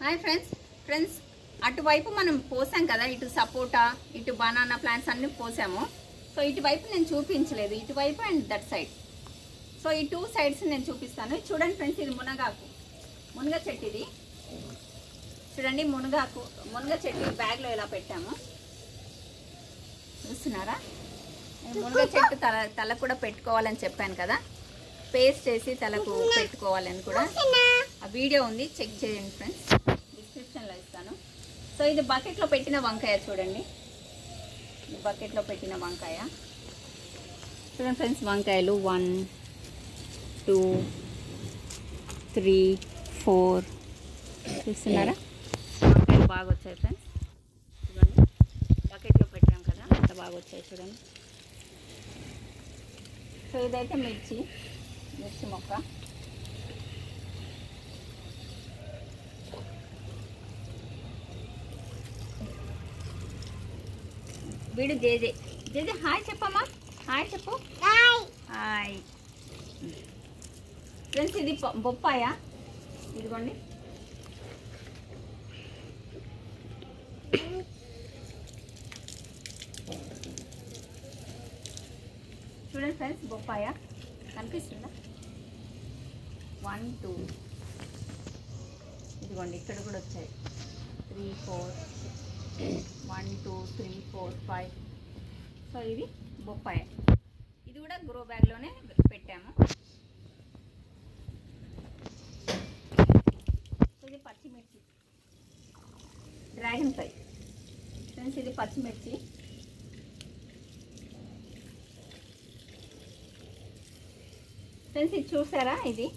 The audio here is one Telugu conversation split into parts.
హాయ్ ఫ్రెండ్స్ ఫ్రెండ్స్ అటువైపు మనం పోసాం కదా ఇటు సపోటా ఇటు బనానా ప్లాంట్స్ అన్ని పోసాము సో ఇటువైపు నేను చూపించలేదు ఇటువైపు అండ్ దట్ సైడ్ సో ఈ టూ సైడ్స్ నేను చూపిస్తాను ఇది చూడండి ఫ్రెండ్స్ ఇది మునగాకు మునగ చెట్టు ఇది చూడండి మునగాకు మునగ చెట్టు బ్యాగ్లో ఇలా పెట్టాము చూస్తున్నారా నేను మునగ చెట్టు తల తల కూడా పెట్టుకోవాలని చెప్పాను కదా పేస్ట్ చేసి తలకు పెట్టుకోవాలని కూడా ఆ వీడియో ఉంది చెక్ చేయండి ఫ్రెండ్స్ డిస్క్రిప్షన్లో ఇస్తాను సో ఇది బకెట్లో పెట్టిన వంకాయ చూడండి ఈ బకెట్లో పెట్టిన వంకాయ చూడండి ఫ్రెండ్స్ వంకాయలు వన్ టూ త్రీ ఫోర్ చూస్తున్నారా వంకాయలు బాగా వచ్చాయి ఫ్రెండ్స్ చూడండి బకెట్లో పెట్టాం కదా అంత బాగా వచ్చాయి చూడండి సో ఇదైతే మిర్చి మిర్చి మొక్క వీడు జేజే జేజే హాయ్ చెప్పమ్మా హాయ్ చెప్పు హాయ్ ఫ్రెండ్స్ ఇది ప- బొప్పాయ ఇదిగోండి చూడండి ఫ్రెండ్స్ బొప్పాయ కనిపిస్తుందా వన్ టూ ఇదిగోండి ఇక్కడ కూడా వచ్చాయి three four one two three four five so ఇది బొప్పాయ ఇది కూడా గ్రో బ్యాగ్లోనే పెట్టాము సో ఇది పచ్చిమిర్చి డ్రాగన్ ఫ్రై ఫ్రెండ్స్ ఇది పచ్చిమిర్చి ఫ్రెండ్స్ ఇది చూసారా ఇది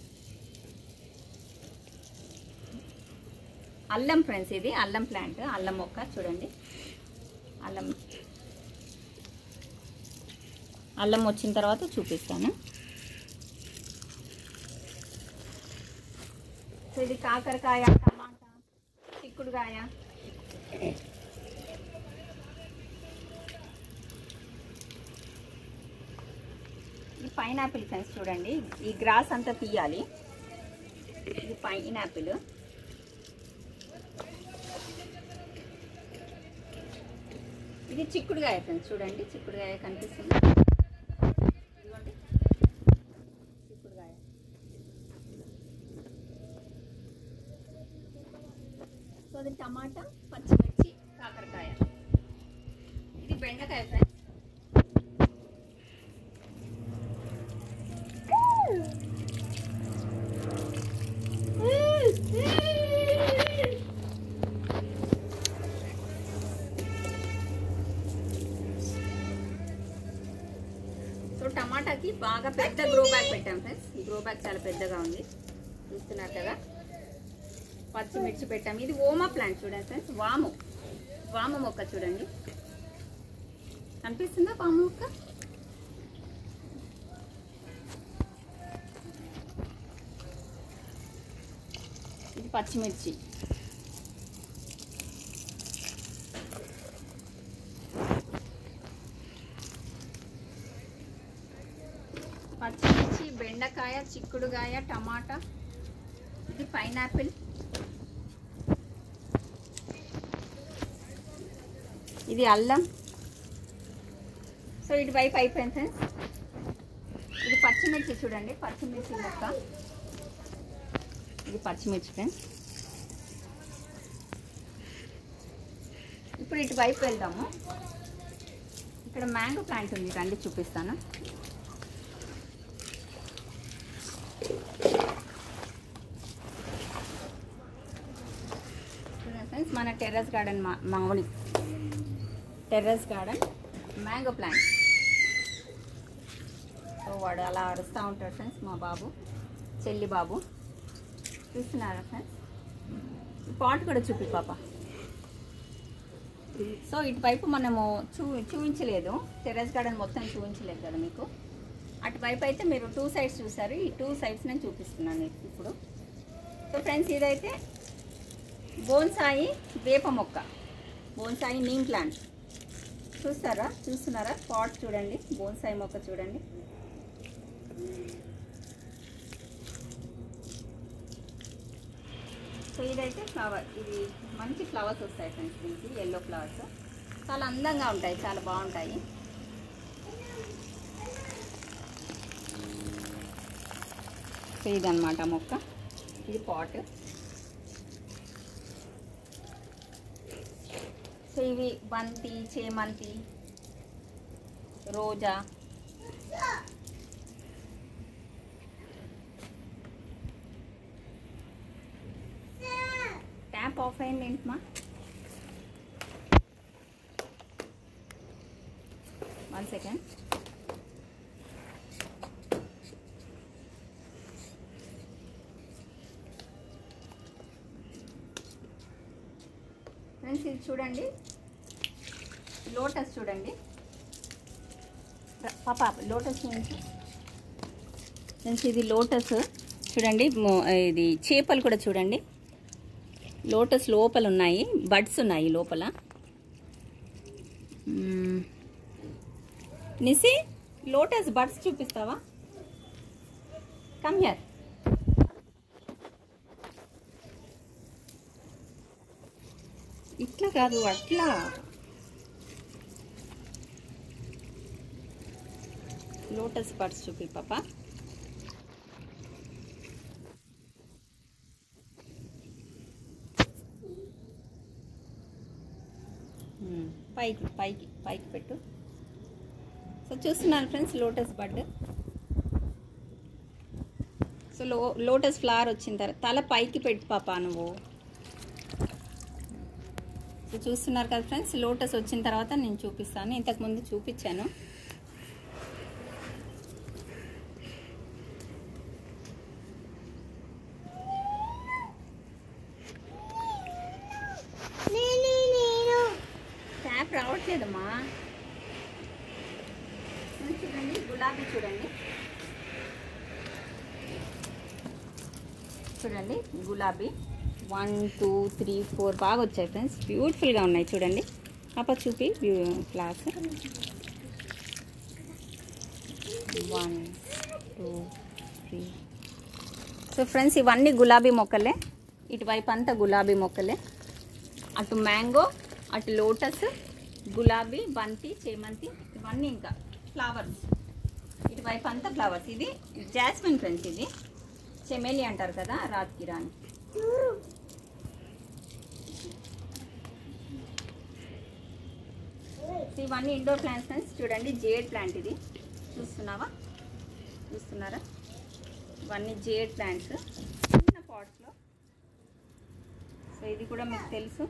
అల్లం ఫ్రెండ్స్ ఇది అల్లం ప్లాంట్ అల్లం మొక్క చూడండి అల్లం అల్లం వచ్చిన తర్వాత చూపిస్తాను సో ఇది కాకరకాయ టమాటా చిక్కుడుకాయ ఇది పైనాపిల్ ఫ్రెండ్స్ చూడండి ఈ గ్రాస్ అంతా తీయాలి ఇది పైనాపిల్ ఇది చిక్కుడుగాయ ఫ్రెండ్స్ చూడండి చిక్కుడుగాయ కనిపిస్తుంది ఇదిగోండి చిక్కుడుగాయ సో అది టమాటా పచ్చిమిర్చి కాకరకాయ ఇది బెండకాయ ఫ్రెండ్స్ సో టమాటాకి బాగా పెద్ద గ్రో బ్యాగ్ పెట్టాం ఫ్రెండ్స్ ఈ గ్రో బ్యాగ్ చాలా పెద్దగా ఉంది చూస్తున్నారు కదా పచ్చిమిర్చి పెట్టాం ఇది ఓమా ప్లాంట్ చూడండి ఫ్రెండ్స్ వాము వాము మొక్క చూడండి కనిపిస్తుందా వాము మొక్క ఇది పచ్చిమిర్చి పచ్చిమిర్చి బెండకాయ చిక్కుడుగాయ టమాటా ఇది పైనాపిల్ ఇది అల్లం సో ఇటు వైపు అయిపోయింది ఫ్రెండ్స్ ఇది పచ్చిమిర్చి చూడండి పచ్చిమిర్చి మొక్క ఇది పచ్చిమిర్చి ఫ్రెండ్స్ ఇప్పుడు ఇటు వైపు వెళ్దాము ఇక్కడ మ్యాంగో ప్లాంట్ ఉంది రండి చూపిస్తాను చూడండి ఫ్రెండ్స్ మన టెర్రస్ గార్డెన్ మా మామూలు terrace garden mango plant so వాడు అలా అరుస్తూ ఉంటాడు ఫ్రెండ్స్ మా బాబు చెల్లి బాబు చూస్తున్నారా ఫ్రెండ్స్ ఈ పాట్ కూడా చూపి పాప సో ఇటువైపు మనము చూ చూపించలేదు టెర్రస్ గార్డెన్ మొత్తం చూపించలేదు కదా మీకు అటువైపు అయితే మీరు టూ సైడ్స్ చూసారు ఈ టూ సైడ్స్ నేను చూపిస్తున్నాను మీకు ఇప్పుడు సో ఫ్రెండ్స్ ఇదైతే బోన్సాయి వేప మొక్క బోన్సాయి నీమ్ ప్లాంట్ చూస్తారా చూస్తున్నారా పాట్ చూడండి బోన్సాయి మొక్క చూడండి సో ఇదైతే ఫ్లవర్ ఇది మంచి ఫ్లవర్స్ వస్తాయి ఫ్రెండ్స్ దీనికి ఎల్లో ఫ్లవర్స్ చాలా అందంగా ఉంటాయి చాలా బాగుంటాయి సో ఇదన్నమాట మొక్క ఇది పాట్ సో ఇవి బంతి చేమంతి రోజా ట్యాప్ ఆఫ్ అయింది ఏంటమ్మా వన్ సెకండ్ ఫ్రెండ్స్ ఇది చూడండి లోటస్ చూడండి ర- పాప లోటస్ నుంచి ఫ్రెండ్స్ ఇది లోటస్ చూడండి మో- ఇది చేపలు కూడా చూడండి లోటస్ లోపల ఉన్నాయి బడ్స్ ఉన్నాయి లోపల మ్మ్. నిసి లోటస్ బడ్స్ చూపిస్తావా కమ్ హియర్ ఇట్లా కాదు అట్లా లోటస్ బడ్స్ చూపి పాప మ్మ్. పైకి పైకి పైకి పెట్టు సో చూస్తున్నారు ఫ్రెండ్స్ లోటస్ బడ్ సో లో లోటస్ ఫ్లవర్ వచ్చిన తర్వాత తల పైకి పెట్టు పాప నువ్వు సో చూస్తున్నారు కదా ఫ్రెండ్స్ లోటస్ వచ్చిన తర్వాత నేను చూపిస్తాను ఇంతకుముందు చూపించాను ట్యాప్ రావట్లేదమ్మా ఇది చూడండి గులాబీ చూడండి చూడండి గులాబీ వన్ టూ త్రీ ఫోర్ బాగా వచ్చాయి ఫ్రెండ్స్ బ్యూటిఫుల్గా ఉన్నాయి చూడండి పాప చూపి flowers one two three so friends ఇవన్నీ గులాబీ మొక్కలే ఇటువైపు అంతా గులాబీ మొక్కలే అటు మ్యాంగో అటు లోటస్ గులాబీ బంతి చేమంతి ఇవన్నీ ఇంకా ఫ్లవర్స్ ఇటువైపు అంతా ఫ్లవర్స్ ఇది జాస్మిన్ ఫ్రెండ్స్ ఇది చెమేలి అంటారు కదా రాత్ కిరాణి సో ఇవన్నీ ఇండోర్ ప్లాంట్స్ ఫ్రెండ్స్ చూడండి జేడ్ ప్లాంట్ ఇది చూస్తున్నావా చూస్తున్నారా ఇవన్నీ జేడ్ ప్లాంట్స్ చిన్న పాట్స్లో సో ఇది కూడా మీకు తెలుసు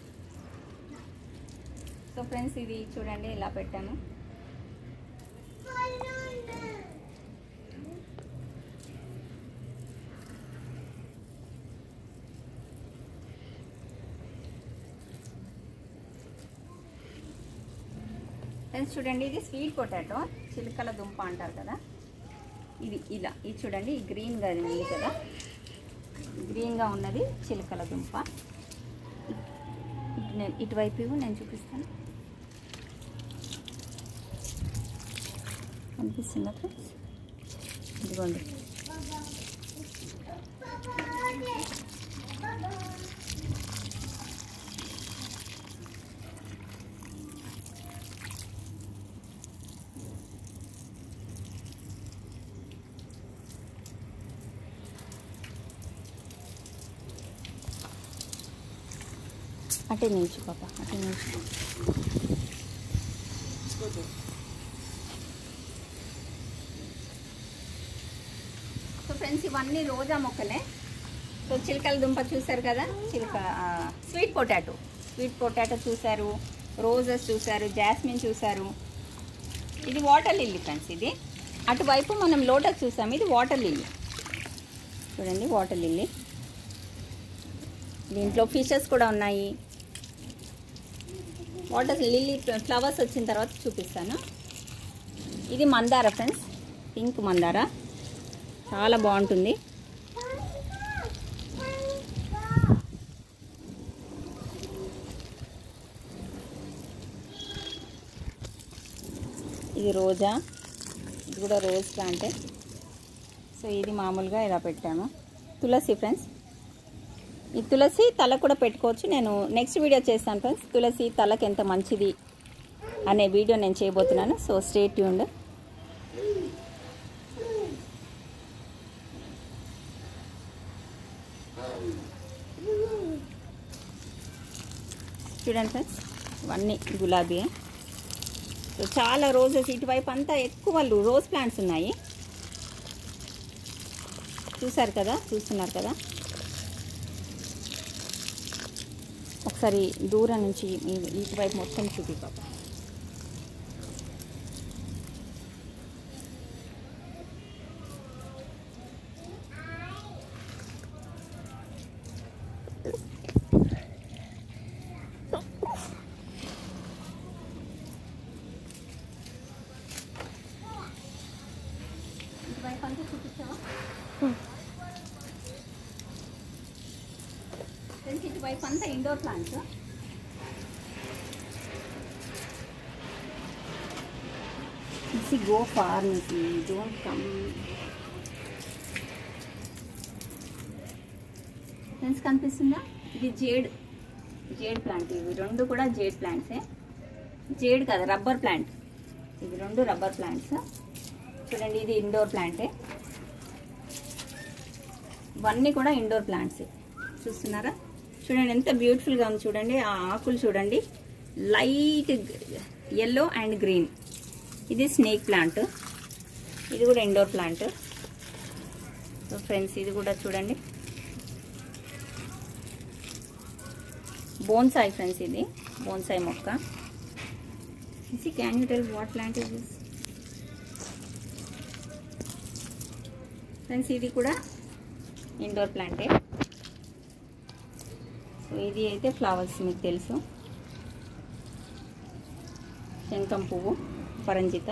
సో ఫ్రెండ్స్ ఇది చూడండి ఇలా పెట్టాము ఫ్రెండ్స్ చూడండి ఇది స్వీట్ పొటాటో చిలుకల దుంప అంటారు కదా ఇది ఇలా ఇది చూడండి ఈ గ్రీన్గా ఉంది కదా గ్రీన్గా ఉన్నది చిలుకల దుంప ఇటు నేను ఇటువైపు ఇవ్వు, నేను చూపిస్తాను అనిపిస్తుందా ఫ్రెండ్స్ ఇదిగోండి అటే నిల్చు పాప అటే నిల్చు సో ఫ్రెండ్స్ ఇవన్నీ రోజా మొక్కలే సో చిలకల దుంప చూసారు కదా చిలక ఆ, స్వీట్ పొటాటో స్వీట్ పొటాటో చూసారు రోజెస్ చూసారు జాస్మిన్ చూసారు ఇది వాటర్ లిల్లీ ఫ్రెండ్స్ ఇది అటువైపు మనం లోటస్ చూసాం ఇది వాటర్ లిల్లీ చూడండి వాటర్ లిల్లీ దీంట్లో ఫిషెస్ కూడా ఉన్నాయి వాటర్ లిల్లీ ఫ్లవర్స్ వచ్చిన తర్వాత చూపిస్తాను ఇది మందార ఫ్రెండ్స్ పింక్ మందార చాలా బాగుంటుంది ఇది రోజా ఇది కూడా రోజ్ ప్లాంటే సో ఇది మామూలుగా ఇలా పెట్టాము తులసి ఫ్రెండ్స్ ఈ తులసి తల కూడా పెట్టుకోవచ్చు నేను నెక్స్ట్ వీడియో చేస్తాను ఫ్రెండ్స్ తులసి తలకి ఎంత మంచిది అనే వీడియో నేను చేయబోతున్నాను సో స్టే ట్యూన్డ్ చూడండి ఫ్రెండ్స్ ఇవన్నీ గులాబీ సో చాలా రోజెస్ ఇటువైపు అంతా ఎక్కువ రోజ్ ప్లాంట్స్ ఉన్నాయి చూసారు కదా చూస్తున్నారు కదా ఒకసారి దూరం నుంచి ఈ- ఇటువైపు మొత్తం చూపి పాప ఇటువైపు అంతా చూపించావా ఫ్రెండ్స్ ఇటువైపు అంతా indoor plants see go far నుంచి డోంట్ కమ్ ఫ్రెండ్స్ కనిపిస్తుందా ఇది జేడ్ జేడ్ ప్లాంట్ ఇవి రెండు కూడా జేడ్ ప్లాంట్సే జేడ్ కాదు రబ్బర్ ప్లాంట్ ఇవి రెండు రబ్బర్ ప్లాంట్స్ చూడండి ఇది ఇండోర్ ప్లాంటే ఇవన్నీ కూడా ఇండోర్ ప్లాంట్స్ చూస్తున్నారా చూడండి ఎంత బ్యూటిఫుల్గా ఉంది చూడండి ఆ ఆకులు చూడండి లైట్ ఎల్లో అండ్ గ్రీన్ ఇది స్నేక్ ప్లాంట్ ఇది కూడా ఇండోర్ ప్లాంట్ సో ఫ్రెండ్స్ ఇది కూడా చూడండి బోన్సాయి ఫ్రెండ్స్ ఇది బోన్సాయి మొక్క ఇది can you tell what plant is this friends ఇది కూడా ఇండోర్ ప్లాంటే సో ఇది అయితే ఫ్లవర్స్ మీకు తెలుసు శంఖం పువ్వు పరంజిత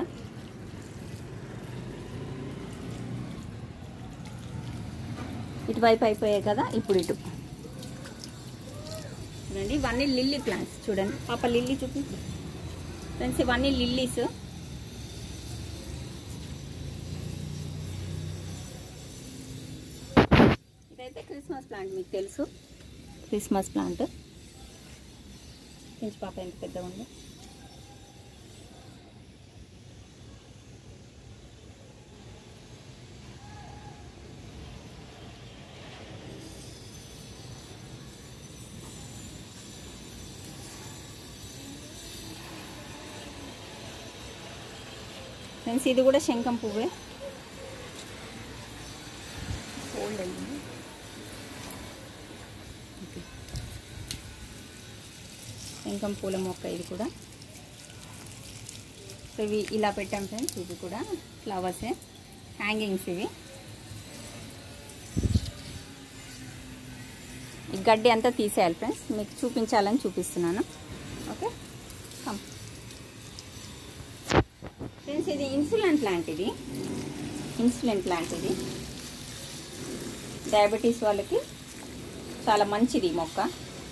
ఇటువైపు అయిపోయాయి కదా ఇప్పుడు ఇటు చూడండి ఇవన్నీ లిల్లీ ప్లాంట్స్ చూడండి పాప లిల్లీ చూపి ఫ్రెండ్స్ ఇవన్నీ లిల్లీస్ ఇదైతే క్రిస్మస్ ప్లాంట్ మీకు తెలుసు క్రిస్మస్ ప్లాంట్ పెంచి పాప ఎంత పెద్దగా ఉందో ఫ్రెండ్స్ ఇది కూడా శంఖం పువ్వే ఓల్డ్ అయింది ఓకే. శంఖం పూల మొక్క ఇది కూడా సో ఇవి ఇలా పెట్టాం ఫ్రెండ్స్ ఇది కూడా ఫ్లవర్సే హ్యాంగింగ్స్ ఇవి ఈ గడ్డి అంతా తీసేయాలి ఫ్రెండ్స్ మీకు చూపించాలని చూపిస్తున్నాను ఓకే కమ్ ఫ్రెండ్స్ ఇది ఇన్సులిన్ ప్లాంట్ ఇది ఇన్సులిన్ ప్లాంట్ ఇది డయాబెటీస్ వాళ్ళకి చాలా మంచిది ఈ మొక్క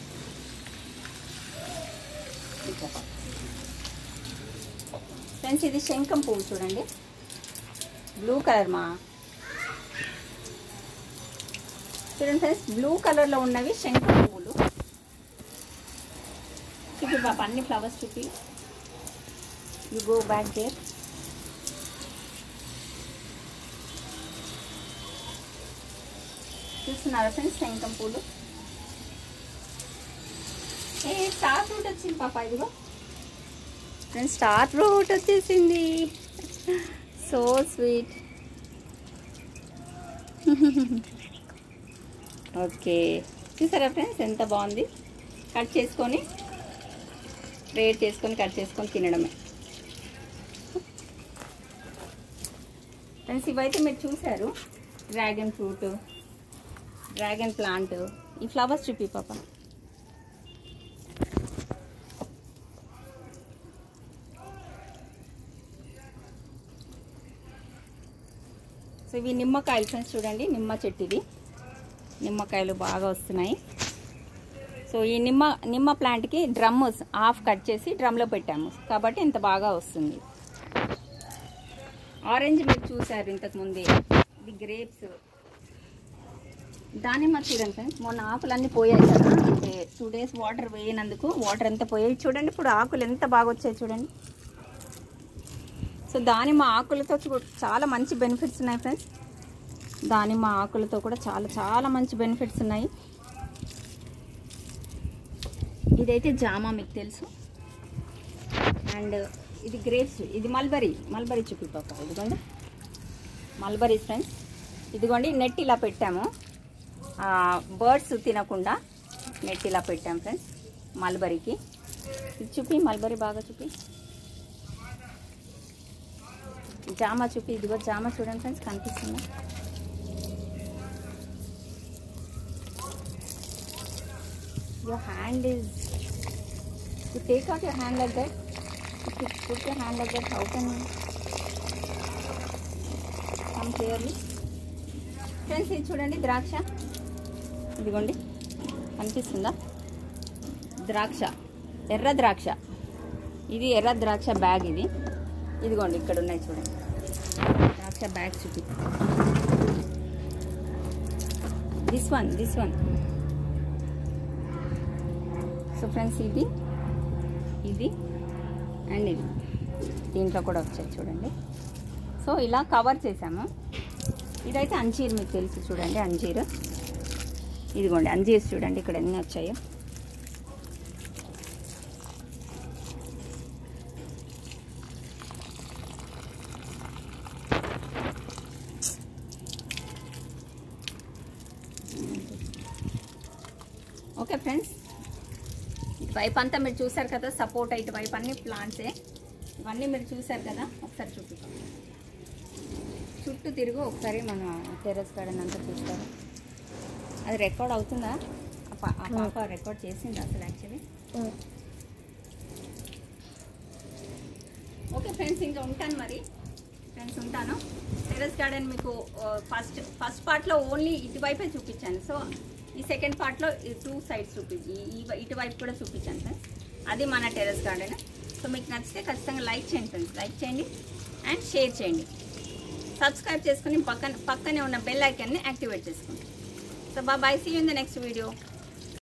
ఇట్లా. ఫ్రెండ్స్ ఇది శంఖం పువ్వు చూడండి బ్లూ కలర్ మా చూడండి ఫ్రెండ్స్ బ్లూ కలర్లో ఉన్నవి శంఖం పువ్వులు చూపి పాప అన్ని ఫ్లవర్స్ చూపి యు గో బ్యాక్ దేర్ చూస్తున్నారా ఫ్రెండ్స్ శంఖం పూలు ఏ స్టార్ ఫ్రూట్ వచ్చింది పాప ఇదిగో ఫ్రెండ్స్ స్టార్ ఫ్రూట్ వచ్చేసింది సో స్వీట్ ఓకే చూసారా ఫ్రెండ్స్ ఎంత బాగుంది కట్ చేసుకొని రేట్ చేసుకొని కట్ చేసుకొని తినడమే ఫ్రెండ్స్ ఇవైతే మీరు చూసారు డ్రాగన్ ఫ్రూట్ డ్రాగన్ ప్లాంట్ ఈ ఫ్లవర్స్ చూపి పాప సో ఇవి నిమ్మకాయలు ఫ్రెండ్స్ చూడండి నిమ్మ చెట్టు ఇది నిమ్మకాయలు బాగా వస్తున్నాయి సో ఈ నిమ్మ నిమ్మ ప్లాంట్కి డ్రమ్ హాఫ్ కట్ చేసి డ్రమ్లో పెట్టాము కాబట్టి ఇంత బాగా వస్తుంది ఆరెంజ్ మీరు చూసారు ఇంతకు ముందే ఇది గ్రేప్స్ దానిమ్మ చూడండి ఫ్రెండ్స్ మొన్న ఆకులన్నీ పోయాయి కదా అంటే టూ డేస్ వాటర్ వేయనందుకు వాటర్ ఎంత పోయాయి చూడండి ఇప్పుడు ఆకులు ఎంత బాగా వచ్చాయి చూడండి సో దానిమ్మ ఆకులతో చూ- చాలా మంచి బెనిఫిట్స్ ఉన్నాయి ఫ్రెండ్స్ దానిమ్మ ఆకులతో కూడా చాలా చాలా మంచి బెనిఫిట్స్ ఉన్నాయి ఇదైతే జామా మీకు తెలుసు అండ్ ఇది గ్రేప్స్ ఇది మల్బరీ మల్బరీ చూపి పాప ఇదిగోండి మల్బరీ ఫ్రెండ్స్ ఇదిగోండి నెట్ ఇలా పెట్టాము బర్డ్స్ తినకుండా నెట్ ఇలా పెట్టాం ఫ్రెండ్స్ మల్బరీకి ఇది చూపి మల్బరీ బాగా చూపి జామ చూపి ఇదిగో జామ చూడండి ఫ్రెండ్స్ కనిపిస్తుందా your hand is you take out your hand like that if you put your hand like that how can you come clearly friends ఇది చూడండి ద్రాక్ష ఇదిగోండి కనిపిస్తుందా ద్రాక్ష ఎర్ర ద్రాక్ష ఇది ఎర్ర ద్రాక్ష బ్యాగ్ ఇది ఇదిగోండి ఇక్కడ ఉన్నాయి చూడండి ద్రాక్ష బ్యాగ్ చూపి this one this one so friends ఇది ఇది అండ్ ఇది దీంట్లో కూడా వచ్చాయి చూడండి సో ఇలా కవర్ చేసాము ఇదైతే అంజీర్ మీకు తెలుసు చూడండి అంజీర్ ఇదిగోండి అంజీర్స్ చూడండి ఇక్కడ ఎన్ని వచ్చాయో ఓకే ఫ్రెండ్స్ ఇటువైపు అంతా మీరు చూసారు కదా సపోర్ట్ ఇటువైపు అన్ని ప్లాంట్సే ఇవన్నీ మీరు చూసారు కదా ఒకసారి చూపిస్తాం చుట్టూ తిరుగు ఒకసారి మన టెర్రస్ గార్డెన్ అంతా చూస్తారు అది రికార్డ్ అవుతుందా ఆ పా- ఆ పాప రికార్డ్ చేసింది అసలు యాక్చువల్లీ ఓకే ఫ్రెండ్స్ ఇంకా ఉంటాను మరి ఫ్రెండ్స్ ఉంటాను టెర్రస్ గార్డెన్ మీకు ఫస్ట్ ఫస్ట్ పార్ట్లో ఓన్లీ ఇటువైపే చూపించాను సో ఈ సెకండ్ పార్ట్లో ఈ టూ సైడ్స్ చూపించి ఈ ఇటువైపు కూడా చూపించాను ఫ్రెండ్స్ అది మన టెర్రస్ గార్డెన్ సో మీకు నచ్చితే ఖచ్చితంగా లైక్ చేయండి ఫ్రెండ్స్ లైక్ చేయండి అండ్ షేర్ చేయండి సబ్స్క్రైబ్ చేసుకుని పక్కన పక్కనే ఉన్న బెల్ ఐకాన్ని యాక్టివేట్ చేసుకోండి సో బా bye see in the next video